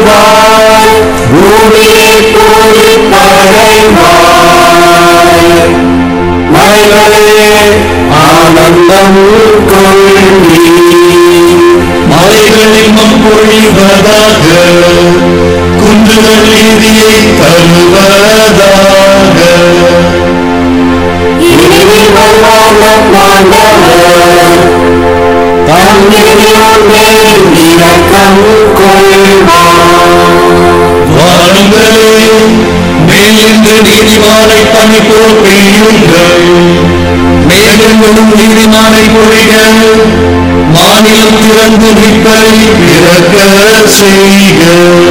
அடைவாய் பூமியை போலி படைவாய் மலைகளே ஆனந்தம் கொள்ளி மலைகளில் மம்பொழிவதாக குன்றுகள் நீதியை தருவதாக இனிமேல் வருவான் ஆண்டவர் தம்மினியோர் மேல் இரக்கம் கொள்வார் வாருங்களே மேலிருந்து நீதிமானை பணி போல் பெய்யுங்கள் மேகங்களும் நீதிமானை பொழிக மாநிலம் திறந்து நிற்பை பிறக்க செய்க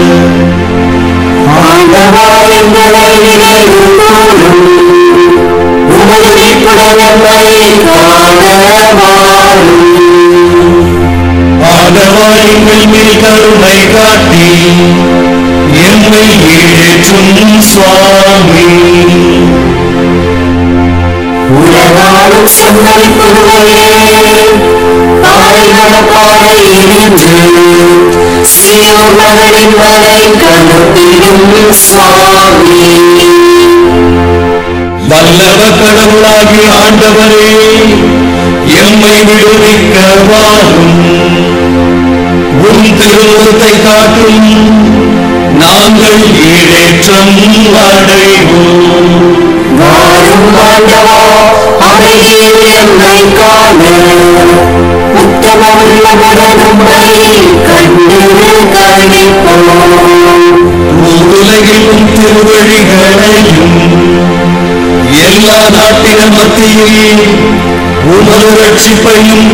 ஆண்டவர் எங்களை நினைவுகூரும் உமது மீட்புடன் எம்மை காண வாரும் ஆண்டவர் எங்கள் மேல் கருணை காட்டி எம்மை ஈடேற்றும் சுவாமி உலகாலும் சந்தரிப்புகளே பாறைகள பாறையினின்று சியோர் மகளின் மலை கருத்திடும் சுவாமி வல்லவ கடவுளாகி ஆண்டவரே எம்மை விடுவிக்க வாரும் உன் திருமுகத்தை காட்டும் நாங்கள் ஈடேற்றம் அடைவோம் வாரும் ஆண்டவா அமைதியில் எம்மை காண உத்தமமுள்ளவுடன் உம்மை கண்டு கழிப்போம் உலகில் உன் திருவழிகளையும் எல்லா நாட்டின மத்தியில் உமது ரட்சிப்பையும்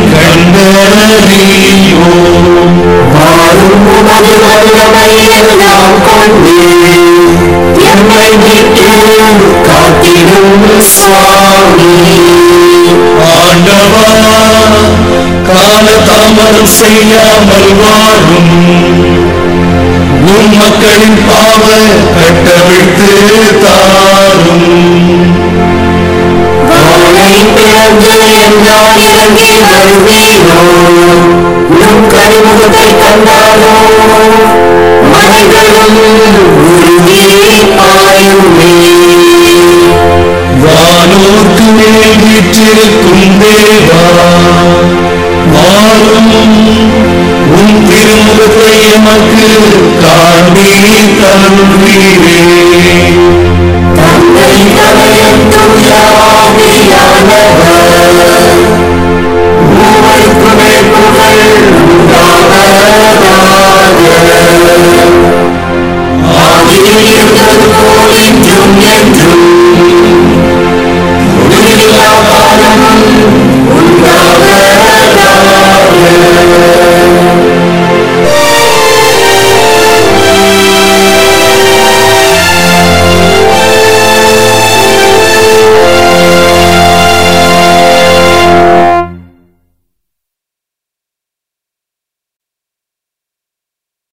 கண்டறியோம் வாரும் உமது வல்லமை எல்லாம் கொண்டு எம்மை மீட்டு காத்திடும் சுவாமி ஆண்டவா கால தாமதம் செய்யாமல் வாழும் உன் மக்களின் பாவ கட்டவிழ்த்து தாரும் வானை பிறந்து என்றால் இறங்கி வருவீரோ நம் கனிமுகத்தை கண்டாரோ மலைகளும் உருகி பாயுமே வானோர்க்கு மேல் வீற்றிருக்கும் தேவா வாரும் உன் திருமுகத்தை எமக்கு காண்பி தருவீரே